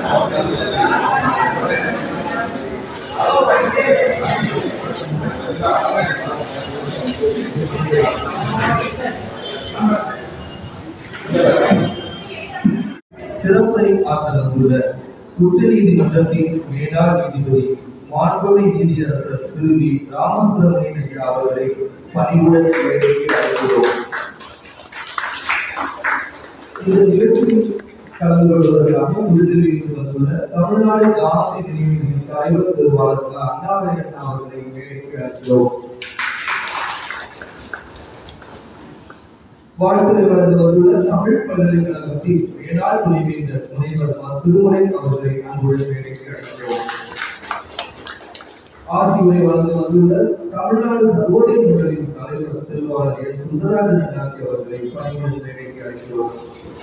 சிறப்பை ஆக்கிரந்துள்ள உச்ச நீதிமன்றத்தின் மேலாள் நீதிபதி மாண்புமை நீதியரசர் திரு வி ராமசுப்ரமணியன் ஐயா அவர்களை பணிவுடன் வேலைக்கு அழைக்கிறோம் இந்த நிகழ்ச்சியில் கலந்து கொள்வதற்காக புதுதில்லியில் வந்துள்ள தமிழ்நாடு காந்தி நினைவின் தலைவர் திருவாளர் அண்ணாமலை அண்ணா அவர்களை வேலைக்கு அழைக்கிறோம் வாழ்த்துறை வழங்க வந்துள்ள தமிழ் பல்கலைக்கழகத்தின் மேலாள் துணைவேந்தர் முனைவர் ம. திருமலை அவர்களை அன்புடன் வேலைக்கு அழைக்கிறோம் ஆசி உரை வழங்க வந்துள்ள தமிழ்நாடு சர்வோதய மன்றத்தின் தலைவர் திருவாளர் எஸ் சுந்தரராஜன் அண்ணாச்சி அவர்களை பணியுடன் வேலைக்கு அழைக்கிறோம்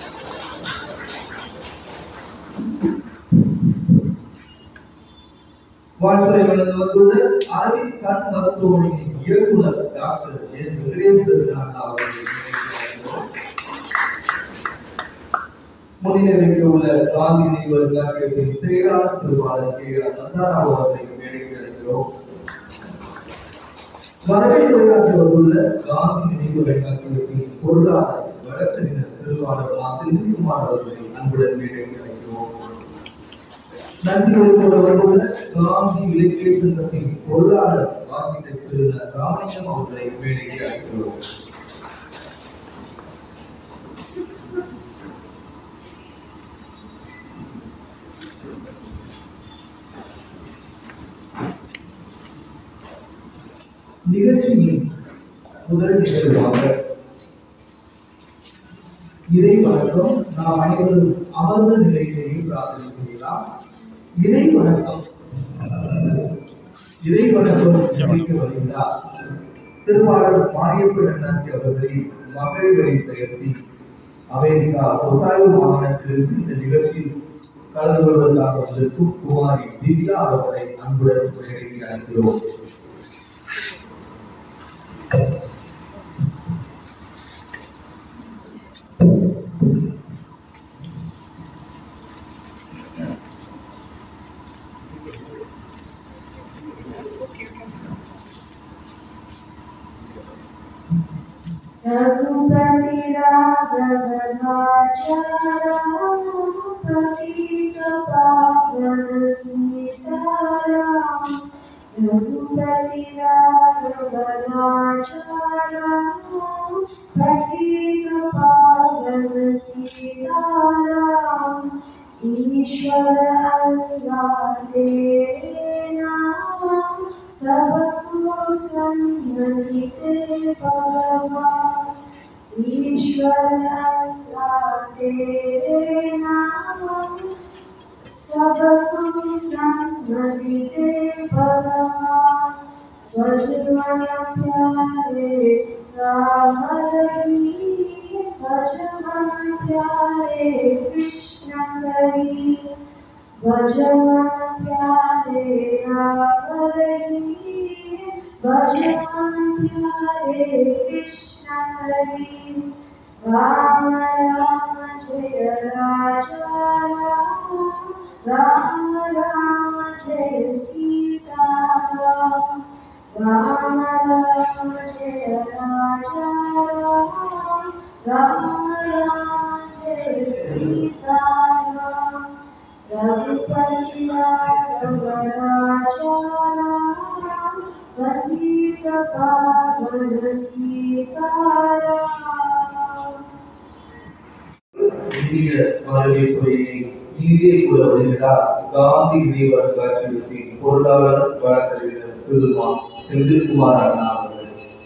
வாழ்த்துறை வழங்க வந்துள்ள அரவிந்த் கண் மருத்துவமனையின் இயக்குனர் டாக்டர் என் வெங்கடேஸ்வரன் அண்ணா அவர்களை வேலைக்கு அழைக்கிறோம் முன்னிலை வைக்க உள்ள காந்தி நினைவு அருங்காட்சியகத்தின் செயலாளர் திருவாளர் கே ஆர் நந்தாராவ் அவர்களை வேலைக்கு அழைக்கிறோம் வரவேற்பு உரையாற்ற வந்துள்ள காந்தி நினைவு அருங்காட்சியகத்தின் பொருளாளர் வழக்கறிஞர் திருவாளர் மா செந்தில்குமார் அவர்களை அன்புடன் வேலைக்கு அழைக்கிறோம் நன்றி உரைக்கூட வந்துள்ள காந்தி இலக்கிய சங்கத்தின் பொருளாளர் ஆசிரியர் திரு ராமலிங்கம் அவர்களை வேலைக்கு அழைக்கிறோம் நிகழ்ச்சியின் முதல் நிகழ்வாக இறை வணக்கம் நாம் அனைவரும் அமர்ந்த நிலையிலேயே பிரார்த்தனை செய்யலாம் இறை வணக்கம் இறை வணக்கம் நிகழ்ச்சி வருகிறார் திருவாளர் மாரியப்ப அண்ணாச்சி அவர்களின் மகளிர்களை பெயர்த்தி அமெரிக்கா ஒசாயோ மாகாணத்திலிருந்து இந்த நிகழ்ச்சியில் கலந்து கொள்வதற்காக வந்திருக்கும் குமாரி திவ்யா அவர்களை அன்புடன் மேடைக்கு அழைக்கிறோம் रघुपति राघव राजा पतित पावन सीताराम रघुपति राघव राजा पतित पावन सीताराम ईश्वर अल्लाह तेरे नाम सबको सम्मति दे भगवान ईश्वर अल्लाह तेरे नाम सबको सम्मति दे भगवान भजन प्यारे राम हरि भजन प्यारे कृष्ण हरि भजन प्यारे राम हरि भजन प्यारे कृष्ण हरि राम राम जय राजा राम राम राम जय सीता राम राम राम जय राजा राम राम राम जय सीता राम रघुपति राघव राजा राम पतित पावन सीताराम இந்திய வரவேற்புரையை இந்திய குல வருகிறார் காந்தி நினைவு அருங்காட்சியகத்தின் பொருளாளர் வழக்கறிஞர் திருமா செந்தில்குமார் அண்ணா அவர்கள்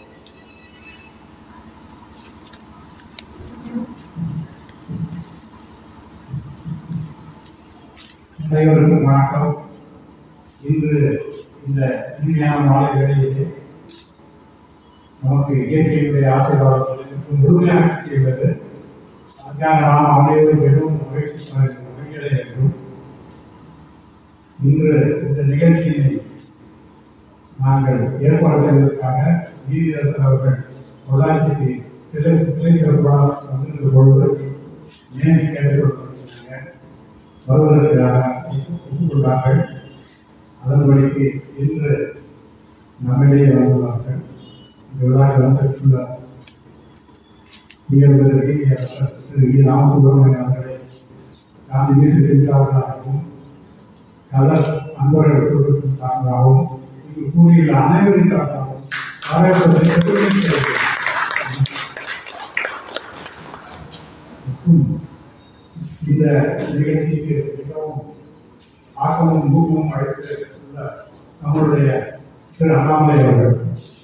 அனைவருக்கும் வணக்கம் இன்று இந்த இனிமையான மாலை வேளையிலே நமக்கு இயற்கையுடைய ஆசீர்வாதங்கள் முழுமையாக கிட்டியுள்ளது அதுக்காக நாம் அனைவரும் மிகவும் மகிழ்ச்சி மகிழ்ச்சியடைய வேண்டும் இன்று இந்த நிகழ்ச்சியினை நாங்கள் ஏற்பாடு செய்வதற்காக நீதியரசர் அவர்கள் பொள்ளாச்சிக்கு சிலை சிலை சிறப்பாக வந்திருந்த பொழுது ஏன் கேட்டுக்கொண்டிருக்கிறாங்க வருவதற்காக ஒப்புக்கொண்டார்கள் அதன்படிக்கு இன்று நம்மிடையே வந்துள்ளார்கள் இந்த விழாவில் வந்திருக்கின்ற உயர்வதற்கு திரு வி. ராமசுப்ரமணியன் அவர்களை காந்தி வீட்டு தெரிவித்தார்களாகவும் கலர் அன்பர்கள் குழுவின் சார்பாகவும் இங்கு கூடியுள்ள அனைவரின் சார்பாகவும் வரவேற்பதை தெரிவிக்கிறேன். மற்றும் இந்த நிகழ்ச்சிக்கு மிகவும் ஆக்கமும் ஊக்கமும் அழைத்து உள்ள நம்முடைய திரு அண்ணாமலை அவர்கள்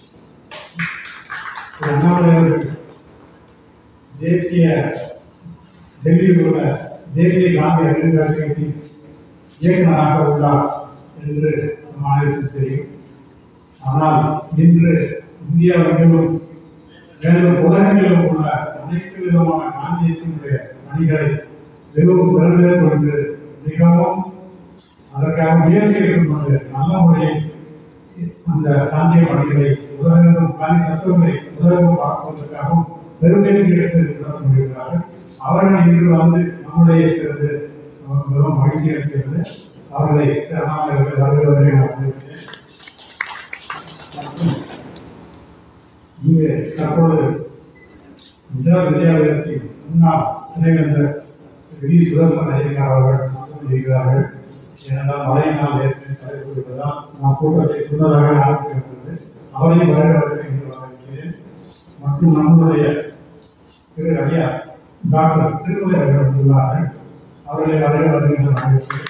திரு அண்ணாமலை அவர்கள் தேசிய டெல்லியில் உள்ள தேசிய காந்தி அறிவு கழகத்தின் இயக்குநராக உள்ளார் என்று நம் அனைவருக்கும் தெரியும் ஆனால் இன்று இந்தியாவெங்கிலும் மேலும் உலகெங்கிலும் உள்ள அனைத்து விதமான காந்தியத்தினுடைய பணிகளை மிகவும் பெருமையை கொண்டு மிகவும் அதற்காக முயற்சி எடுத்துக்கொண்டு நல்ல முறையில் அந்த காந்திய பணிகளை உலகெங்கும் காந்தி தத்துவங்களை உலகெங்கும் பார்ப்பதற்காகவும் பெருமையை எடுத்து நடத்த முடிகிறார்கள் அவர்கள் இன்று வந்து நம்முடைய இருக்கிறது நமக்கு மிகவும் மகிழ்ச்சி அளிக்கிறது அவர்களை அண்ணாமலை வருகிறவரை நான் வரவேற்கிறேன். மற்றும் இங்கு தற்போது குஜராத் வித்யாலயத்தின் முன்னாள் துணைவேந்தர் வி சுதர்சன் ஐயங்கார் அவர்கள் வந்து இருக்கிறார்கள் ஏனென்றால் மழையினால் ஏற்கனவே தலைப்படுவதால் நான் கூட்டத்தை முன்னதாக ஆரம்பித்திருந்தது அவரையும் வரவேற்பதற்கு இன்று வரவேற்கிறேன் மற்றும் நம்முடைய திரு ஐயா டாக்டர் திருமலை அவர்கள் வந்துள்ளார்கள் அவர்களை வரவேற்பதற்கு இன்று வரவேற்கிறேன்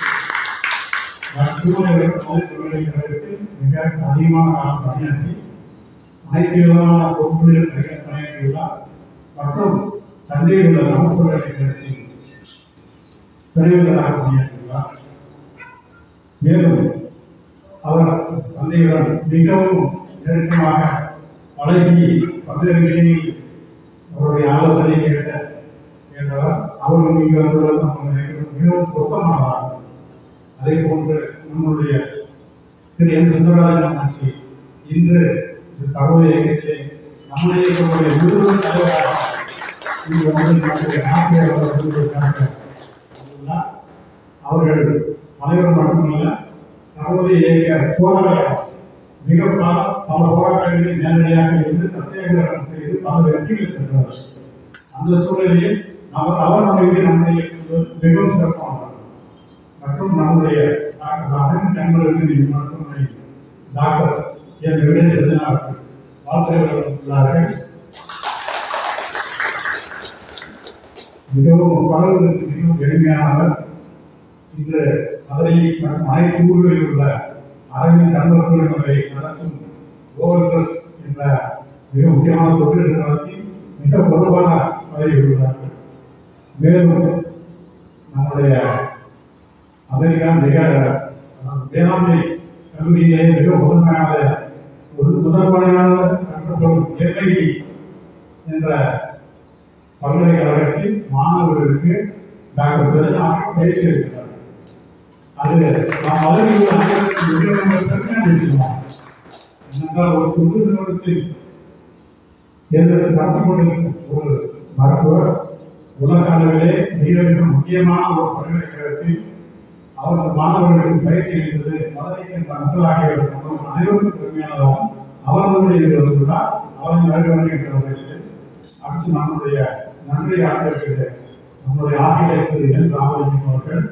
திருமலை பல்கலைக்கழகத்தில் மிக அதிகமான காலம் பணியாற்றி அனைத்து விதமான பொறுப்புகளில் பணி- பணியாற்றியுள்ளார் மற்றும் தந்தையில் உள்ள தமிழ் பல்கலைக்கழகத்தில் துணைவேந்தராக பணியாற்றியுள்ளார் மேலும் அவர் தந்தையுடன் மிகவும் நெருக்கமாக பழகி பல்வேறு விஷயங்களில் அவருடைய ஆலோசனை கேட்ட கேட்டவர் அவரும் இங்கு வந்துள்ளது நம்ம நினைக்கிறோம் மிகவும் பொருத்தமானவர் அதே போன்று நம்முடைய திரு என் சுந்தரராஜன் ஆட்சி இன்று இந்த தகவல் இயக்கத்திலே நம்முடைய இயக்கத்துடைய முழு தலைவராக இங்கு வந்து நம்முடைய ஆசிரியர் வருவதற்காக வந்துள்ளார். அவர்கள் தலைவர் மட்டுமல்ல சர்வதேச இயக்க போராளியார் மிக பல பல போராட்டங்களில் நேரடியாக இருந்து சத்தியாகிரகம் செய்து பல வெற்றிகள் பெற்றவர் அந்த சூழலில் அவர் அவர் நம்முடைய நம்முடைய மிகவும் சிறப்பானவர் மற்றும் நம்முடைய டாக்டர் மகன் கண்களுக்கு மருத்துவமனை டாக்டர் என் விடை எழுதினார்கள் வாழ்த்துக்கள் உள்ளார்கள் மிகவும் பரவலுக்கு மிகவும் எளிமையானவர் இன்று மதுரையில் மற்றும் அனைத்து ஊர்களில் உள்ள அரவிந்த் அன்பர்களை நடத்தும் கோவல் ட்ரஸ்ட் என்ற மிக முக்கியமான தொழில் நிறுவனத்தில் மிக பொறுப்பான பதவியில் உள்ளார்கள் மேலும் நம்முடைய அமெரிக்கா மிக வேளாண்மை கல்லூரியிலே மிக முதன்மையான ஒரு முதன்மையான கற்றுக்கொள்ளும் எல்ஐடி என்ற பல்கலைக்கழகத்தில் மாணவர்களுக்கு டாக்டர் பெருநாள் பயிற்சி இருக்கிறார் அது நாம் மதுரையில் உள்ள அனைத்து நிறுவனங்களுக்கு நிறுத்தினோம் என்னென்றால் ஒரு தொண்டு நிறுவனத்தில் தேர்ந்தெடுத்து நடத்திக் கொண்டிருக்கும் ஒரு மருத்துவர் உலக அளவிலே மிக மிக முக்கியமான ஒரு பல்கலைக்கழகத்தில் அவர் மாணவர்களுக்கு பயிற்சி அளித்தது மதுரைக்கு மக்களாக இருக்கும் அனைவருக்கும் பெருமையானதாகும் அவர்களுடைய இது வந்துள்ளார் அவரை வருகிறவர்கள் அடுத்து நம்முடைய நன்றி ஆசிரியர்கள் நம்முடைய ஆசிரியர் திரு என் ராமலிங்கம் அவர்கள்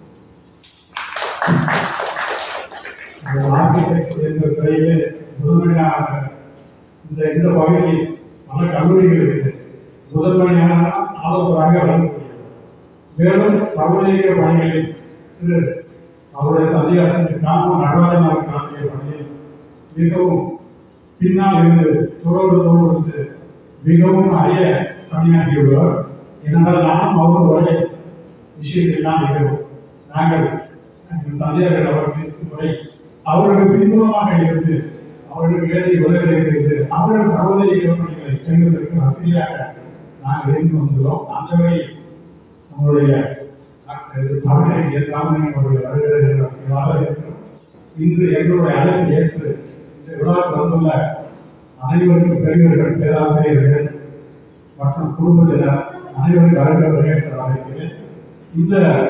அந்த ஆர்கிடெக்ட் என்ற துறையிலே முதன்மையாக இந்த இந்த பகுதியில் பல கல்லூரிகள் இருக்குது முதன்மையான ஆலோசகராக வழங்கக்கூடியவர் மேலும் சர்வதேச பணிகளில் திரு அவருடைய தந்தையார் காம நடராஜன் அவர்கள் ஆற்றிய பணியில் மிகவும் பின்னால் இருந்து தொடர்பு தொடர்ந்து மிகவும் அரிய பணியாற்றியுள்ளவர் ஏனென்றால் நானும் அவர் ஒரே விஷயத்தில் தான் இருக்கிறோம் நாங்கள் எங்கள் தந்தையார்கள் அவர்கள் இருக்கும் வரை அவர்களுக்கு பின்புலமாக இருந்து அவர்களுக்கு வேலை உதவிகளை செய்து அவர்கள் சகோதரி பணிகளை செய்வதற்கு வசதியாக நாங்கள் இருந்து வந்துள்ளோம் அந்த வகையில் நம்முடைய தமிழக ராமலிங்கம் அவர்கள் வருகிறார்கள் இருக்கிறோம் இன்று எங்களுடைய அழைப்பு ஏற்று இந்த விழாவுக்கு வந்துள்ள அனைவருக்கும் பெரியவர்கள் பேராசிரியர்கள் மற்றும் குடும்பத்தினர் அனைவரும் வருகிறவர்கள் என்று அழைக்கிறேன் இந்த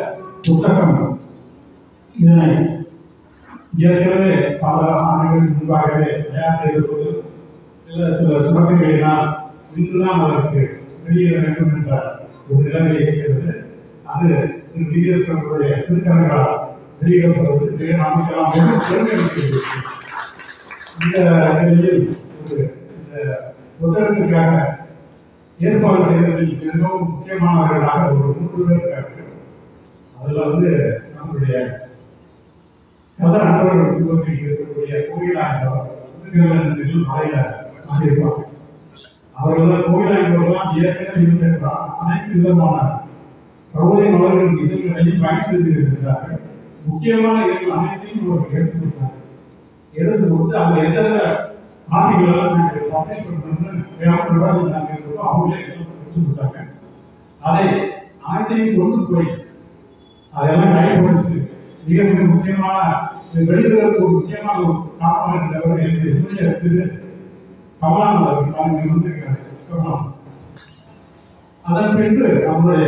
புத்தகம் இதனை ஏற்கனவே பல ஆண்டுகள் முன்பாகவே தயார் செய்தபோது சில சில சுரக்கங்களினால் இன்றுதான் அதற்கு வெளியேற வேண்டும் என்ற ஒரு நிலைமை இருக்கிறது அது திரு டிஎஸ் அவர்களுடைய திருக்கரங்களால் வெளியிடப்படுவதற்கு நமக்கெல்லாம் மிகவும் பெருமை அளிக்கிறது. இந்த நிலையில் ஒரு இந்த புத்தகத்திற்காக ஏற்பாடு செய்வதில் மிகவும் முக்கியமானவர்களாக ஒரு மூன்று பேர் இருக்கார்கள் அதில் வந்து நம்முடைய கதை நண்பர்கள் குடும்பத்தில் இருக்கக்கூடிய கோயிலாண்டவர் திருநெல்வேலியில் மலையில மாறியிருப்பாங்க அவர்கள் கோயிலாண்டவர்கள்லாம் ஏற்கனவே இருந்திருந்தால் அனைத்து விதமான சகோதரி மலர்கள் இதழ்களையும் பயன் செய்திருக்கிறார்கள் முக்கியமான இதழ்கள் அனைத்தையும் அவர்கள் எடுத்து கொடுத்தாங்க எடுத்து கொடுத்து அவங்க எந்தெந்த ஆர்டிகள் எல்லாம் நாங்கள் பப்ளிஷ் பண்ணணும்னு தேவைப்படுறோம் நாங்கள் இருக்கோம் அவங்களே எல்லாம் கொடுத்து கொடுத்தாங்க அதை அனைத்தையும் கொண்டு போய் அதெல்லாம் கைப்படுச்சு மிக மிக முக்கியமான இது வெளியிடுவதற்கு ஒரு முக்கியமான ஒரு காரணம் இருந்தவர் என்று என்னுடைய திரு கமலானந்த் அவர்கள் தான் இங்கே வந்திருக்காங்க கமலாம் அதன் பின்பு நம்முடைய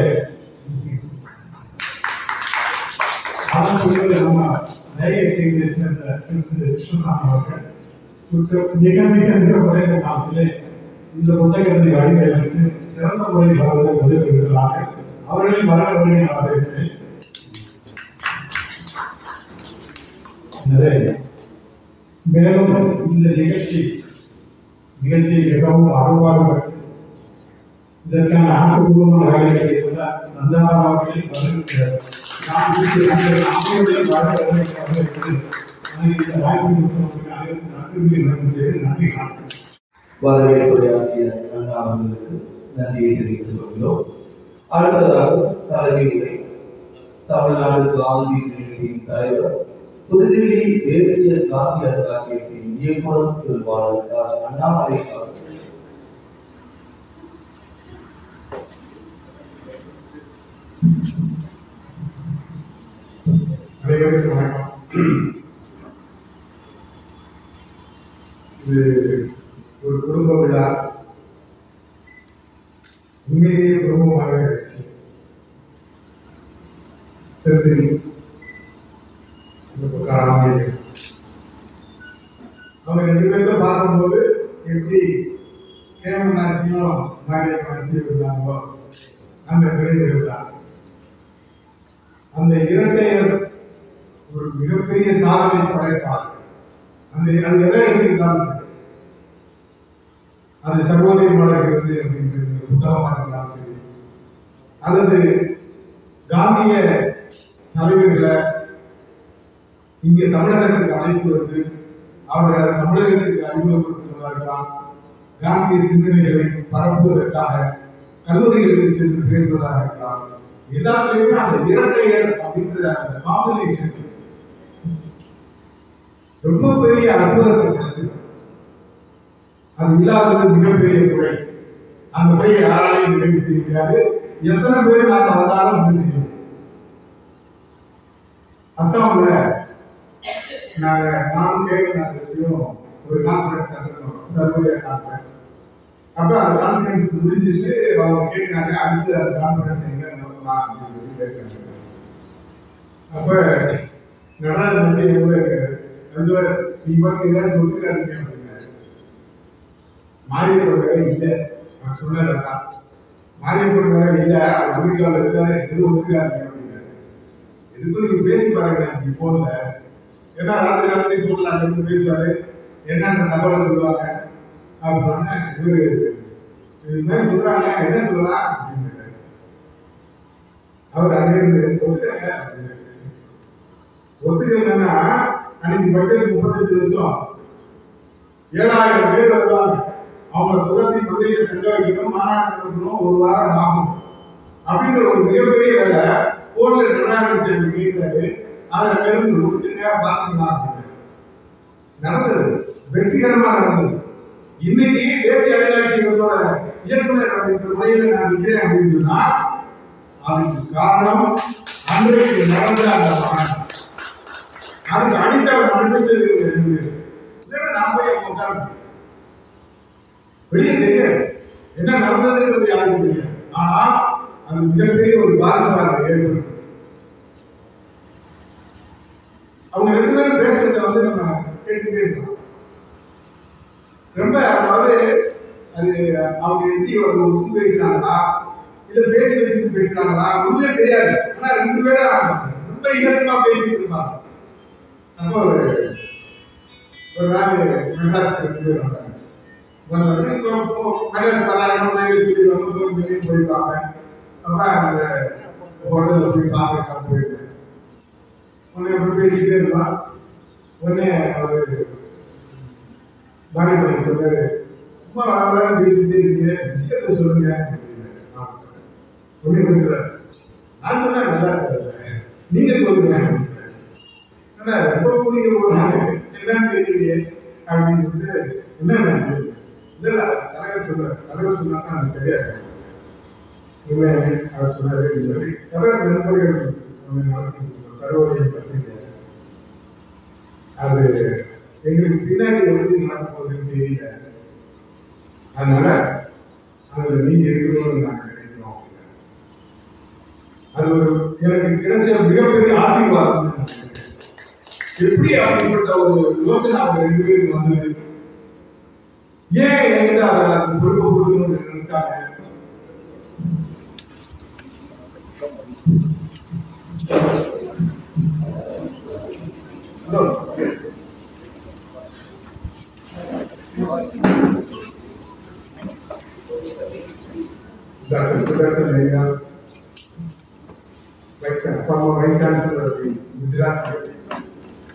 அதன் பின்பு நம்ம நிறைய செய்தியை சேர்ந்த திரு கிருஷ்ணசாமி அவர்கள் மிக- மிக மிக மிக குறைந்த காலத்திலே இந்த புத்தகத்தை வழிகளுக்கு சிறந்த முறையில் அவர்கள் உதவி வருகிறார்கள் அவர்களின் வர வருகிறார்கள் இருக்கிறேன் எனவே மேலும் இந்த நிகழ்ச்சி நிகழ்ச்சி மிகவும் ஆர்வமாக இதற்கான ஆக்கப்பூர்வமான வேலைகளை செய்ததால் நந்தனார் அவர்களில் வருகிறார் நான் வீட்டில் வந்து ஆசிரியர்கள் வர வருகிறார்கள் என்று எனக்கு இந்த வாய்ப்பு கொடுத்தவர்களுக்கு அனைவருக்கும் நன்றி வழங்குகிறேன் நன்றி வணக்கம் வரவேற்புரையாற்றிய அண்ணா அவர்களுக்கு நன்றியை தெரிவித்துக் கொள்கிறோம் அடுத்ததாக தலைமை உரை தமிழ்நாடு காந்தி நிலையத்தின் தலைவர் புதுதில்லி தேசிய காந்தி அருங்காட்சியகத்தின் இயக்குனர் திருவாளர் ஆர். அண்ணாமலை அவர்கள் அனைவருக்கும் வணக்கம் இது ஒரு குடும்ப விழா உண்மையிலேயே குடும்பமாக இருந்துச்சு செந்தில் இந்த பக்கம் ராமலிங்கம் அவங்க ரெண்டு பேர்த்த பார்க்கும்போது எப்படி கேமநாச்சியும் மாரியம்மனாச்சியும் இருந்தாங்களோ அந்த நிலையில் தான் அந்த இரட்டையர் ஒரு மிகப்பெரிய சாதனை படைத்தார் அந்த அது எதை எடுத்துக்கிட்டாலும் சரி அது சர்வோதய மலர்கிறது அப்படின்றது புத்தகமாக இருந்தாலும் சரி அல்லது காந்திய தலைவர்களை இங்கே தமிழகத்துக்கு அழைத்து வந்து அவர்கள் தமிழகத்துக்கு அறிமுகப்படுத்துவதாக இருக்கலாம் காந்திய சிந்தனைகளை பரப்புவதற்காக கல்லூரிகளுக்கு சென்று பேசுவதாக இருக்கலாம் எல்லாத்துலயுமே அந்த இரட்டையர் அப்படின்ற அந்த காம்பினேஷன் ரொம்ப பெரிய அற்புதத்தை கிடைச்சது அது இல்லாதது மிகப்பெரிய குறை அந்த குறையை யாராலையும் நிறைவு செய்ய முடியாது எத்தனை பேர் நாங்க வந்தாலும் முடிவு செய்ய முடியும் அஸ்ஸாம்ல நாங்க நானும் கேட்கணும் ஒரு கான்ஃபரன்ஸ் அட்டன் பண்ணோம் சர்வோதய கான்ஃபரன்ஸ் அப்ப அந்த கான்ஃபரன்ஸ் முடிஞ்சிட்டு அவங்க கேட்டாங்க அடுத்து அந்த கான்ஃபரன்ஸ் எங்க நடத்தலாம் அப்படின்னு சொல்லி கேட்டாங்க அப்ப நடராஜ் வந்து எவ்வளவு நடுவர் நீ பாட்டு ஏதாவது ஒத்துக்காதீங்க அப்படின்னாரு மாரியப்பன் வேற இல்ல நான் சொன்னது அதான் மாரியப்பன் வேற இல்ல அவர் அமெரிக்காவில் இருக்காரு எதுவும் ஒத்துக்காதீங்க அப்படின்னாரு எதுக்கும் நீங்க பேசி பாருங்க நீங்க போன்ல ஏன்னா ராத்திரி ராத்திரி போன்ல அந்த இடத்துல பேசுவாரு என்னென்ன தகவலை சொல்லுவாங்க அப்படின்னா இவரு இது மாதிரி சொல்றாங்க என்ன சொல்லலாம் அப்படின்னு அவர் அங்கிருந்து ஒத்துக்கங்க அப்படின்னு ஒத்துக்கலைன்னா அன்னைக்கு பட்ஜெட் முப்பத்தஞ்சு லட்சம் ஏழாயிரம் பேர் வருவாங்க அவங்க துரத்தி மதுரையில் தங்க வைக்கணும் மாநாடு நடத்தணும் ஒரு வாரம் ஆகும் அப்படின்ற ஒரு மிகப்பெரிய வேலை போன்ல நடராஜன் சேர்ந்து கேட்கிறாரு அதை அங்கிருந்து ஒத்துக்கங்க பார்த்துக்கலாம் அப்படின்னு நடந்தது வெற்றிகரமா நடந்தது இன்னைக்கு தேசிய அருங்காட்சியகத்தோட இயக்குனர் அப்படின்ற முறையில நான் நிற்கிறேன் அப்படின்னு சொன்னா அதுக்கு காரணம் அன்றைக்கு நடந்த அந்த மாநாடு அதுக்கு அடித்தளம் அனுப்பிச்சது ரெண்டு பேர். இல்லைன்னா நான் போய் அங்க உட்கார்ந்து வெளியே தெரியாது என்ன நடந்ததுன்றது யாருக்கும் தெரியாது ஆனால் அது மிகப்பெரிய ஒரு பாதிப்பாக ஏற்படுத்துச்சு அவங்க ரெண்டு பேரும் பேசுறத வந்து நம்ம கேட்டுக்கிட்டே இருக்கோம் ரொம்ப அதாவது அது அவங்க எப்படி ஒரு ஒத்து பேசுறாங்களா இல்ல பேசி வச்சுட்டு பேசுறாங்களா ஒண்ணுமே தெரியாது ஆனா ரெண்டு பேரும் ரொம்ப இலக்கமா பேசிட்டு இருப்பாங்க அப்போ ஒரு ஒரு நாள் மெட்ராஸ் ரெண்டு பேர் வந்தாங்க வந்தோடனே இப்போ இப்போ மெட்ராஸ் வராங்க முன்னாடி சொல்லி வந்து போய் வெளியே போயிருப்பாங்க அப்ப அந்த ஹோட்டலில் போய் பார்க்க போயிருக்கேன் உடனே அப்படி பேசிக்கிட்டே இருப்பான் உடனே அவர் பாரதி சொல்றாரு சும்மா வளர்ந்து பேசிட்டே இருக்கீங்க விஷயத்தை சொல்லுங்க அப்படின்னாரு. ஆ. உடனே கொடுக்குறாரு நான் சொன்னா நல்லா இருக்காது நீங்க சொல்லுங்க அப்படின்னாரு. ஆனா ரொம்ப கூடிய போறாங்க என்னன்னு தெரியலையே அப்படின்னு சொல்லிட்டு என்ன நான் சொல்லுங்க இல்ல இல்ல தலைவர் சொல்றாரு தலைவர் சொன்னா தான் அது சரியா இருக்கும் இல்லை அவர் சொன்னாரு இந்த மாதிரி தலைவர் நண்பர்கள் ஒண்ணு நடத்தி சர்வோதயம் பத்திரிக்கை அது எங்களுக்கு பின்னாடி எப்படி நடக்க போகுதுன்னு தெரியல அதனால அதுல நீங்க இருக்கணும்னு நாங்க நினைக்கிறோம் அது ஒரு எனக்கு கிடைச்ச மிகப்பெரிய ஆசீர்வாதம் எப்படி அப்படிப்பட்ட ஒரு யோசனை அவங்க ரெண்டு பேருக்கு வந்தது ஏன் என்கிட்ட அதை அந்த பொறுப்பு கொடுக்கணும்னு நினைச்சாங்க Dr. Professor Naina, Vice former Vice Chancellor of the Gujarat University.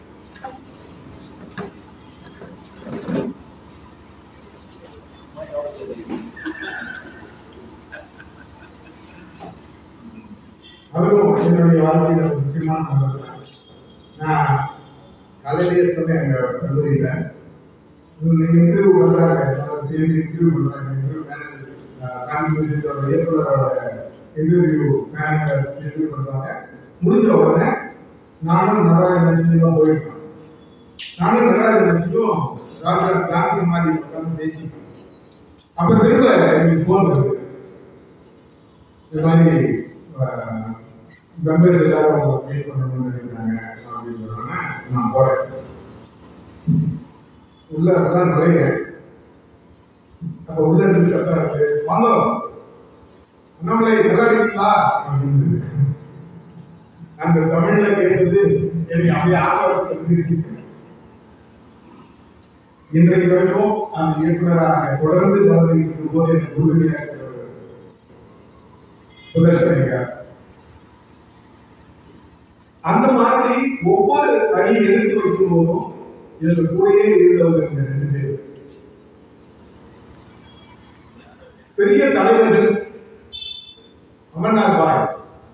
அவரும் என்னுடைய வாழ்க்கையில் ஒரு முக்கியமான நபர் தான். நான் காலையிலேயே சொன்னேன் எங்க கல்லூரியில இன்டர்வியூ பண்றாங்க சேர்ந்து இன்டர்வியூ பண்றாங்க இன்டர்வியூ மேனேஜர் கான்வெர்சேஷனோட இயக்குனரோட இன்டர்வியூ மேனேஜர் இன்டர்வியூ பண்றாங்க முடிஞ்ச உடனே நானும் நடராஜன் நடிச்சும் போயிருக்கேன் நானும் நடராஜன் நடிச்சும் ராஜா காந்தி சமாதி உட்கார்ந்து பேசிட்டு அப்ப திரும்ப எனக்கு ஃபோன் வருது இந்த மாதிரி மெம்பர்ஸ் எல்லாரும் மீட் பண்ணணும்னு நினைக்கிறாங்க அப்படின்னு சொன்னாங்க நான் போறேன் உள்ள தான் நுழைகிறேன் அப்ப உள்ள இருந்து சத்தம் இருக்கு வாங்க அண்ணாமலை நல்லா இருக்கீங்களா அப்படின்னு அந்த தமிழ்ல கேட்டது எனக்கு அப்படியே ஆசுவாசத்தை இருந்துருச்சு இன்றைக்கு வரைக்கும் அந்த இயக்குனராக தொடர்ந்து வந்துட்டு இருக்கும் போது எனக்கு உறுதியாக இருக்கிறவர் சுதர்சனிகா அந்த மாதிரி ஒவ்வொரு அடி எடுத்து வைக்கும் போதும் இதுல கூடயே இருந்தவங்க இந்த ரெண்டு பேர் பெரிய தலைவர்கள் அமர்நாத் பாய்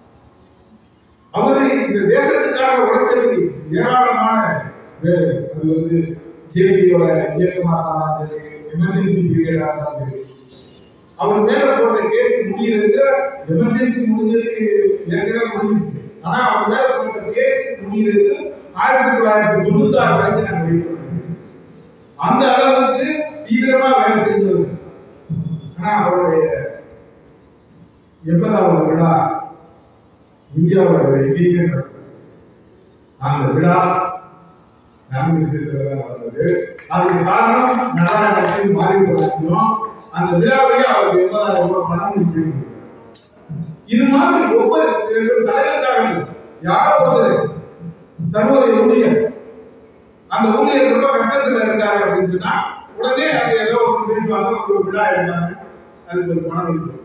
அவரு இந்த தேசத்துக்காக உழைச்சது ஏராளமான வேலை அது வந்து ஜேபியோட இயக்கமாக இருந்தாலும் சரி எமர்ஜென்சி பீரியடாக இருந்தாலும் சரி அவர் மேல போட்ட கேஸ் முடியறது எமர்ஜென்சி முடிஞ்சது ஏற்கனவே முடிஞ்சிச்சு ஆனா அவர் மேல போட்ட கேஸ் முடியறது ஆயிரத்தி தொள்ளாயிரத்தி தொண்ணூத்தி ஆறு வரைக்கும் நாங்க வெயிட் பண்ணோம் அந்த அளவுக்கு தீவிரமா வேலை செஞ்சவர் ஆனா அவருடைய எண்பதாவது விழா இந்தியாவோட எங்கேயுமே நடக்கல. அந்த விழா நடந்துட்டு வந்தது அதுக்கு காரணம் நடராஜன் மாறி போனோம் அந்த விழாவிலே அவருக்கு எண்பதாயிரம் ரூபாய் பணம் கொடுத்திருந்தது. இது மாதிரி ஒவ்வொரு தலைவருக்காக யாரோ ஒருத்தர் சர்வோதய ஊழியர் அந்த ஊழியர் ரொம்ப கஷ்டத்துல இருக்காரு அப்படின்னு சொன்னா உடனே அது ஏதோ ஒன்று பேசுவாங்க ஒரு விழா எடுத்தாங்க அதுக்கு ஒரு பணம் கொடுப்பாங்க.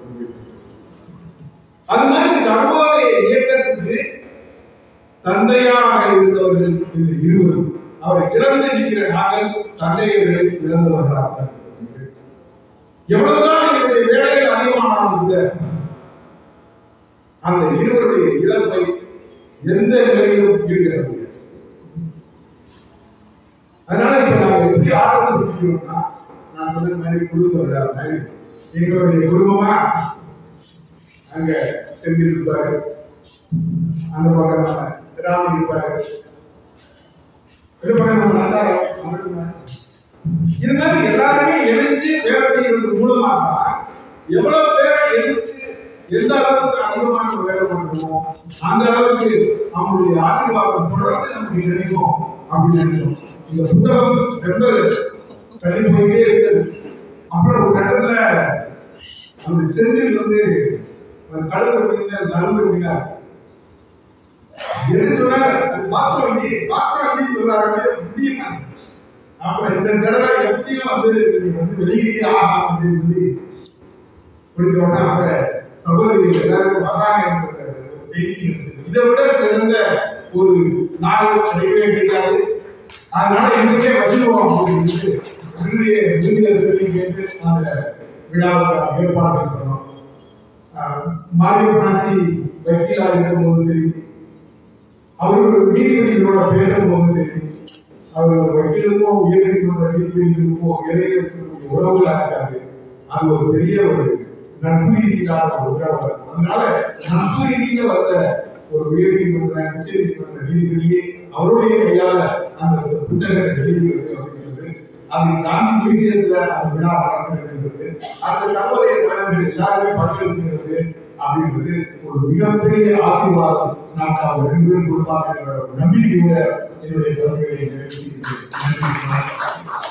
அது மாதிரி சர்வோதய இயக்கத்துக்கு தந்தையாக இருந்தவர்கள் இந்த இருவரும் அவரை இழந்து நிற்கிற நாங்கள் தந்தையர்களை இழந்தவர்களாக எவ்வளவுதான் என்னுடைய வேலைகள் அதிகமானாலும் கூட அந்த இருவருடைய இழப்பை எந்த நிலையிலும் ஈடுகட்ட முடியாது அதனால இப்ப நாங்க எப்படி ஆதரவு கொடுக்கிறோம்னா நான் சொன்ன மாதிரி குடும்ப விழா மாதிரி எங்களுடைய குடும்பமா அங்க செந்தில் இருப்பாரு அந்த பக்கம் நம்ம ராமி இருப்பாரு இது பக்கம் நம்ம நந்தாரம் அவரு இருப்பாரு. இது மாதிரி எல்லாருமே இணைஞ்சு வேலை செய்யறது மூலமாக எவ்வளவு பேரை இணைச்சு எந்த அளவுக்கு அதிகமான நம்ம வேலை பண்ணுறோமோ அந்த அளவுக்கு அவங்களுடைய ஆசீர்வாதம் தொடர்ந்து நமக்கு கிடைக்கும் அப்படின்னு நினைக்கிறோம் இந்த புத்தகம் ரொம்ப தள்ளி போயிட்டே இருக்குது அப்புறம் ஒரு கட்டத்துல அந்த செந்தில் வந்து அந்த கழுவு அப்படிங்கிற நடுவு அப்படின்னா எது சொன்னாங்க அது பாத்திரம் வண்டி பாத்திரம் வண்டி சொல்றாங்க முடியுமா அப்புறம் இந்த தடவை எப்படியும் வந்து நீங்க வந்து வெளியே ஆகலாம் அப்படின்னு சொல்லி முடிஞ்ச உடனே அவங்க சகோதரிகள் எல்லாருக்கும் வராங்க என்ற ஒரு செய்தி இருந்தது இதை விட சிறந்த ஒரு நாள் கிடைக்கவே கிடைக்காது அதனால இன்றைக்கே வந்துடுவோம் அப்படின்னு சொல்லிட்டு இன்றைய விருந்தினர் சொல்லி கேட்டு அந்த விழாவுக்கு ஏற்பாடு பண்ணோம் மாரியோ பிரான்சி வக்கீலாக இருக்கும்போது சரி அவர் ஒரு நீதிபதிகளோட பேசும்போது சரி அவர் ஒரு வக்கீலுக்கும் உயர்நீதிமன்ற நீதிபதிகளுக்கும் இடையே இருக்கக்கூடிய உறவுகளா இருக்காது அது ஒரு பெரிய ஒரு நட்பு ரீதியிலான ஒரு உறவு அதனால நட்பு ரீதியில வந்த ஒரு உயர்நீதிமன்ற உச்ச நீதிமன்ற நீதிபதியே அவருடைய கையால அந்த புத்தகத்தை வெளியிடுவது அப்படிங்கிறது அது காந்தி மியூசியத்துல அந்த விழா நடக்கிறது அந்த சர்வதேச தலைவர்கள் எல்லாருமே பங்கெடுக்கிறது அப்படின்றது ஒரு மிகப்பெரிய ஆசீர்வாதம் நான் அவங்க ரெண்டு பேரும் கொடுப்பாங்க என்ற ஒரு நம்பிக்கையோட என்னுடைய கருத்துக்களை நிறைவேற்றி இருக்கிறேன். நன்றி.